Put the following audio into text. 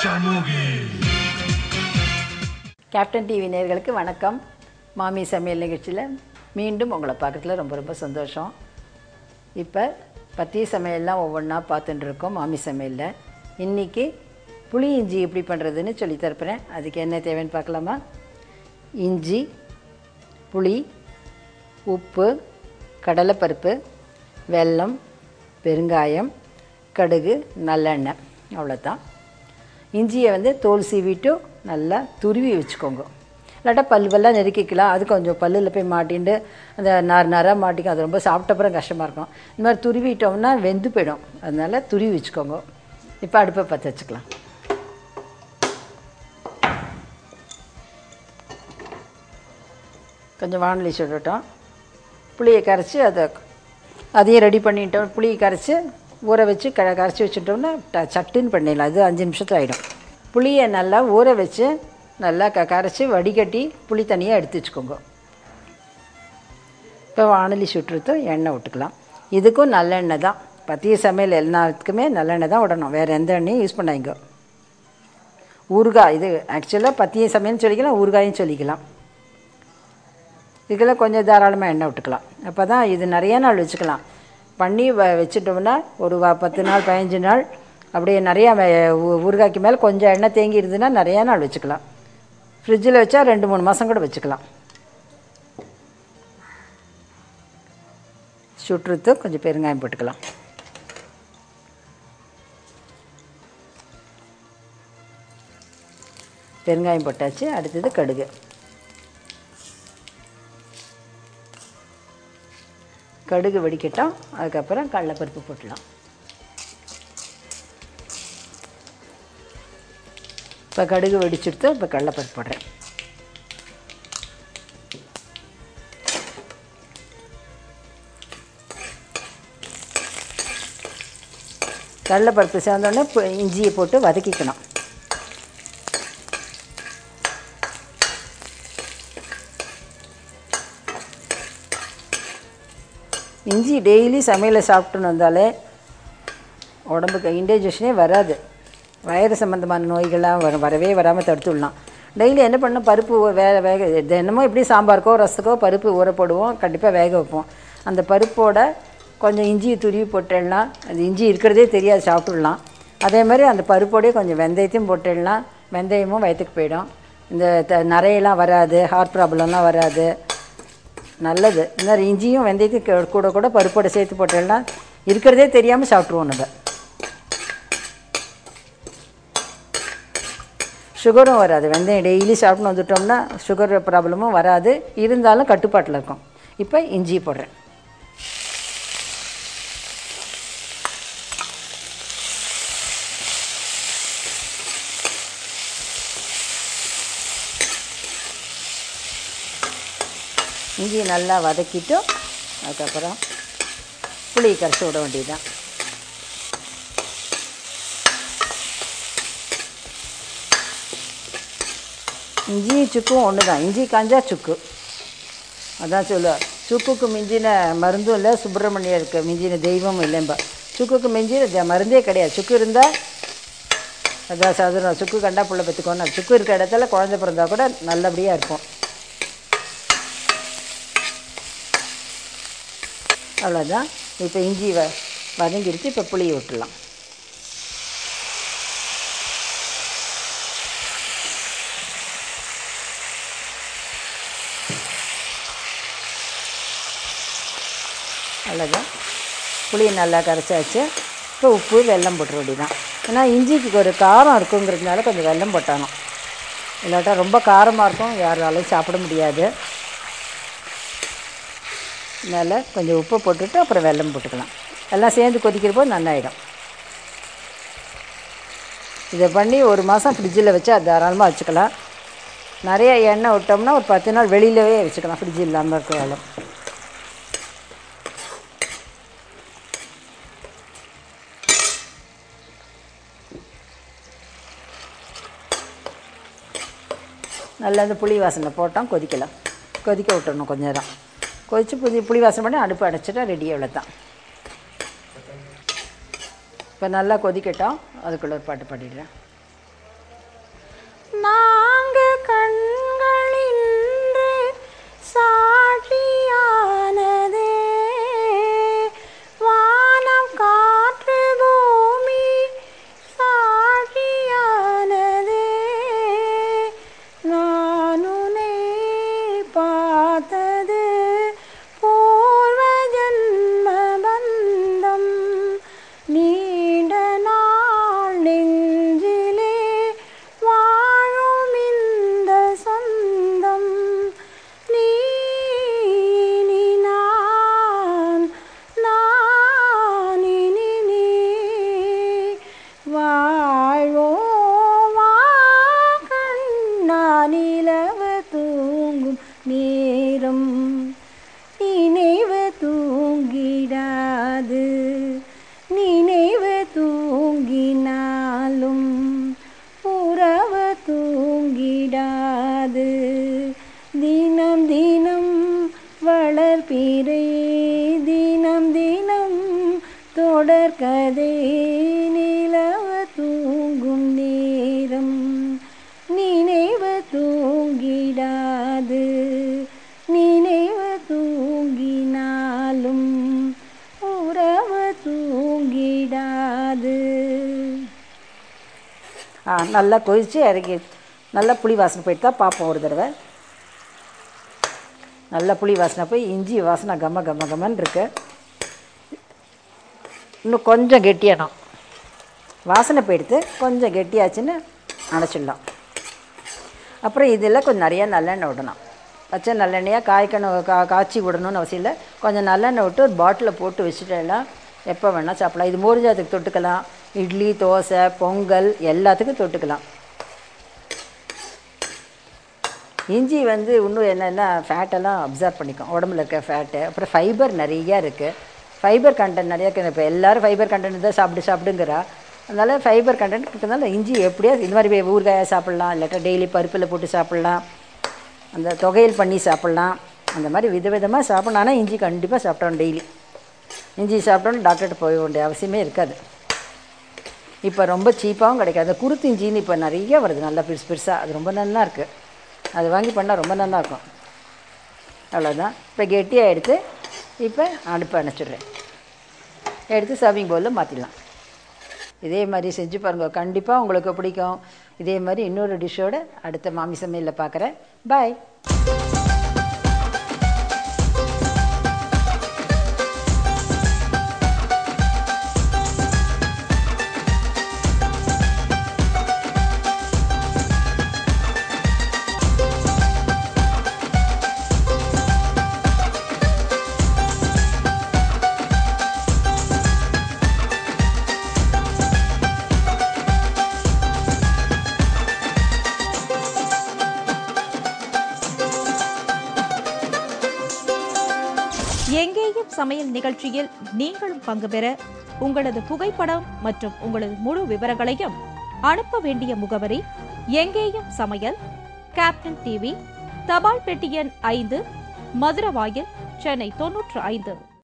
சமூகி captain TV நேயர்களுக்கு வணக்கம் மாமி சமையல் நிகழ்ச்சியில் மீண்டும் உங்களை பார்க்கறதுல ரொம்ப ரொம்ப சந்தோஷம் இப்போ பத்திய சமையல்லாம் ஒவ்வொன்றா பார்த்துட்டு இருக்கோம் மாமி சமையலில் இன்றைக்கி புளி இஞ்சி எப்படி பண்ணுறதுன்னு சொல்லி தரப்புறேன் அதுக்கு என்ன தேவைன்னு பார்க்கலாமா இஞ்சி புளி உப்பு கடலைப்பருப்பு வெல்லம் பெருங்காயம் கடுகு நல்லெண்ணெய் அவ்வளோதான் இஞ்சியை வந்து தோல் சீவிட்டு நல்லா துருவி வச்சுக்கோங்க இல்லாட்டா பல்வெல்லாம் நெருக்கிக்கலாம் அது கொஞ்சம் பல்லில் போய் மாட்டிண்டு அந்த நார் நாராக மாட்டிக்கும் அது ரொம்ப சாப்பிட்ட அப்புறம் கஷ்டமாக இருக்கும் இந்த மாதிரி துருவிட்டோம்னா வெந்து போயிடும் அதனால துருவி வச்சுக்கோங்க இப்போ அடுப்பை பற்ற வச்சுக்கலாம் கொஞ்சம் வானொலி சுடட்டும் புளியை கரைச்சி அதை அதையும் ரெடி பண்ணிட்டோம் புளியை கரைச்சி ஊற வச்சு க கரைச்சி வச்சுட்டோம்னா ட சட்டுன்னு பண்ணிடலாம் அது அஞ்சு நிமிஷத்தில் ஆகிடும் புளியை நல்லா ஊற வச்சு நல்லா க கரைச்சி வடிகட்டி புளி தனியாக எடுத்து வச்சுக்கோங்க இப்போ வானொலி சுட்டுறதும் எண்ணெய் விட்டுக்கலாம் இதுக்கும் நல்லெண்ணெய் தான் பத்திய சமையல் எல்லாத்துக்குமே நல்லெண்ணெய் தான் விடணும் வேறு எந்த எண்ணெயும் யூஸ் பண்ணாங்க ஊறுகாய் இது ஆக்சுவலாக பத்திய சமையல்னு சொல்லிக்கலாம் ஊறுகாயும் சொல்லிக்கலாம் இதுக்கெல்லாம் கொஞ்சம் தாராளமாக எண்ணெய் விட்டுக்கலாம் அப்போ தான் இது நிறைய நாள் வச்சுக்கலாம் பண்ணி வ வச்சுட்டோம்னா ஒரு வ- பத்து நாள் பதினஞ்சு நாள் அப்படியே நிறையா வே- ஊ- ஊறுகாய்க்கு மேலே கொஞ்சம் எண்ணெய் தேங்கி இருந்ததுன்னா நிறையா நாள் வச்சுக்கலாம் ஃப்ரிட்ஜில் வச்சா ரெண்டு மூணு மாதம் கூட வச்சுக்கலாம் சுட்டுறது கொஞ்சம் பெருங்காயம் போட்டுக்கலாம் பெருங்காயம் போட்டாச்சு அடுத்தது கடுகு கடுகு வெடிக்கட்டும் அதுக்கப்புறம் கடலைப்பருப்பு போட்டுடலாம் இப்போ கடுகு வெடிச்சுடுத்து இப்போ கடலைப்பருப்பு போடுறேன் கடலைப்பருப்பு சேர்ந்தோடனே இப்போ இஞ்சியை போட்டு வதக்கிக்கணும் இஞ்சி டெய்லி சமையலை சாப்பிட்டுன்னு வந்தாலே உடம்புக்கு இன்டைஜஷனே வராது வயிறு சம்மந்தமான நோய்கள்லாம் வர வரவே வராமல் தடுத்துடலாம் டெய்லி என்ன பண்ணணும் பருப்பு ஊ- வே வேக தினமும் எப்படி சாம்பாருக்கோ ரசத்துக்கோ பருப்பு ஊற போடுவோம் கண்டிப்பாக வேக வைப்போம் அந்த பருப்போட கொஞ்சம் இஞ்சி துருவி போட்டுடலாம் அது இஞ்சி இருக்கிறதே தெரியாது சாப்பிட்டுடலாம் அதே மாதிரி அந்த பருப்போடயே கொஞ்சம் வெந்தயத்தையும் போட்டுடலாம் வெந்தயமும் வயிற்றுக்கு போயிடும் இந்த த நரையெல்லாம் வராது ஹார்ட் ப்ராப்ளம்லாம் வராது நல்லது இந்த மாதிரி இஞ்சியும் வெந்தயத்தையும் க- கூட கூட பருப்போட சேர்த்து போட்டோம்னா இருக்கிறதே தெரியாமல் சாப்பிட்ருவோம் நம்ம சுகரும் வராது வெந்தயம் டெய்லி சாப்பிட்டு வந்துட்டோம்னா சுகர் ப்ராப்ளமும் வராது இருந்தாலும் கட்டுப்பாட்டில் இருக்கும் இப்போ இஞ்சி போடுறேன் இஞ்சி நல்லா வதக்கிட்டு அதுக்கப்புறம் புளி கரைச்சி விட வேண்டியதுதான் இஞ்சியும் சுக்கும் ஒன்று தான் இஞ்சி காஞ்சா சுக்கு அதான் சொல்லுவார் சுக்குக்கு மிஞ்சின மருந்தும் இல்லை சுப்பிரமணியருக்கு மிஞ்சின தெய்வமும் இல்லைம்பா சுக்குக்கு மிஞ்சின த- மருந்தே கிடையாது சுக்கு இருந்தால் அதான் சாதாரண சுக்கு கண்டா புள்ள பெற்றுக்கோன்னு சுக்கு இருக்க இடத்துல குழந்தை பிறந்தா கூட நல்லபடியாக இருக்கும் அவ்வளோதான் இப்போ இஞ்சி வ வதங்கிடுச்சு இப்போ புளியை விட்டுடலாம் அவ்வளோதான் புளியை நல்லா கரைச்சாச்சு இப்போ உப்பு வெல்லம் போட்டுற வேண்டியதான் ஏன்னா இஞ்சிக்கு ஒரு காரம் இருக்குங்கிறதுனால கொஞ்சம் வெல்லம் போட்டானோ இல்லாட்டா ரொம்ப காரமாக இருக்கும் யாராலையும் சாப்பிட முடியாது அதனால் கொஞ்சம் உப்பு போட்டுட்டு அப்புறம் வெல்லம் போட்டுக்கலாம் எல்லாம் சேர்ந்து கொதிக்கிறப்போ நல்லாயிடும் இதை பண்ணி ஒரு மாதம் ஃப்ரிட்ஜில் வச்சு அது தாராளமாக வச்சுக்கலாம் நிறைய எண்ணெய் விட்டோம்னா ஒரு பத்து நாள் வெளியிலவே வச்சுக்கலாம் ஃப்ரிட்ஜ் இல்லாமல் இருக்கிறாலும் நல்லா அந்த புளி வாசனை போட்டோம் கொதிக்கலாம் கொதிக்க விட்டுறணும் கொஞ்ச நேரம் கொதித்து புளி புளி வாசனை பண்ணி அடுப்பு அடைச்சிட்டா ரெடி அவ்வளோதான் இப்போ நல்லா கொதிக்கட்டும் அதுக்குள்ளே ஒரு பாட்டு பாடிடுறேன் நான்கு கண்கள் இன்று சாட்சியானதே வானம் காற்று பூமி சாட்சியானதே நான் உன்னை பார்த்தது பூர்வ ஜன்ம பந்தம் நீண்ட நாள் நெஞ்சிலே வாழும் இந்த சொந்தம் நீ இனி நான் நான் இனி நீ வாழ்வோமா கண்ணா நிலவு தூங்கும் நேரம் நினைவு தூங்கிடாது நினைவு தூங்கினாலும் உறவு தூங்கிடாது தினம் தினம் வளர்பிறை தினம் தினம் தொடர்கதை நிலவு தூங்கும் நேரம் நினைவு தூங்கிடாது நினைவு தூங்கினாலும் உறவு தூங்கிடாது ஆ நல்லா கொதித்து இறக்கி நல்லா புளி வாசனை போயிட்டு தான் பார்ப்போம் ஒரு தடவை நல்லா புளி வாசனை போய் இஞ்சி வாசனை கம கம கமன்னு இருக்கு இன்னும் கொஞ்சம் கெட்டியானோம் வாசனை போயிடுத்து கொஞ்சம் கெட்டியாச்சுன்னு அணைச்சிடலாம் அப்புறம் இதில் கொஞ்சம் நிறையா நல்லெண்ணெய் விடணும் பச்சை நல்லெண்ணெயாக காய்க்கணும் கா காய்ச்சி விடணும்னு அவசியம் இல்லை கொஞ்சம் நல்லெண்ணெய் விட்டு ஒரு பாட்டிலில் போட்டு வச்சுட்டேன்னா எப்போ வேணால் சாப்பிடலாம் இது மோர் ஜாத்துக்கு தொட்டுக்கலாம் இட்லி தோசை பொங்கல் எல்லாத்துக்கும் தொட்டுக்கலாம் இஞ்சி வந்து இன்னும் என்னென்னா ஃபேட்டெல்லாம் அப்சர்வ் பண்ணிக்கும் உடம்புல இருக்க ஃபேட்டு அப்புறம் ஃபைபர் நிறையா இருக்குது ஃபைபர் கண்டென்ட் நிறையா இருக்குது இப்போ எல்லோரும் ஃபைபர் கண்டென்ட் தான் சாப்பிடு சாப்பிடுங்கிறா அதனால் ஃபைபர் கண்டென்ட் இருக்கிறதுனால இஞ்சி எப்படியா இந்த மாதிரி ஊறுகாயை சாப்பிட்லாம் இல்லாட்டா டெய்லி பருப்பில் போட்டு சாப்பிட்லாம் அந்த தொகையல் பண்ணி சாப்பிட்லாம் அந்த மாதிரி விதவிதமாக சாப்பிட்ணும் ஆனால் இஞ்சி கண்டிப்பாக சாப்பிட்டோம் டெய்லி இஞ்சி சாப்பிட்டோன்னு டாக்டர்கிட்ட போக வேண்டிய அவசியமே இருக்காது இப்போ ரொம்ப சீப்பாகவும் கிடைக்காது குருத்து இஞ்சின்னு இப்போ நிறைய வருது நல்லா பெருசு பெருசாக அது ரொம்ப நல்லா இருக்குது அது வாங்கி பண்ணால் ரொம்ப நல்லா இருக்கும் அவ்வளோதான் இப்போ கெட்டியாக எடுத்து இப்போ அடுப்பை அணைச்சிடுறேன் எடுத்து சர்விங் பவுலில் மாற்றிடலாம் இதே மாதிரி செஞ்சு பாருங்கள் கண்டிப்பாக உங்களுக்கு பிடிக்கும் இதே மாதிரி இன்னொரு டிஷ்ஷோட அடுத்த மாமி சமையலில் பார்க்குறேன் பாய் எங்கேயும் சமையல் நிகழ்ச்சியில் நீங்களும் பங்கு பெற உங்களது புகைப்படம் மற்றும் உங்களது முழு விவரங்களையும் அனுப்ப வேண்டிய முகவரி எங்கேயும் சமையல் கேப்டன் டிவி தபால் பெட்டி எண் ஐந்து மதுரவாயில் சென்னை தொன்னூற்று ஐந்து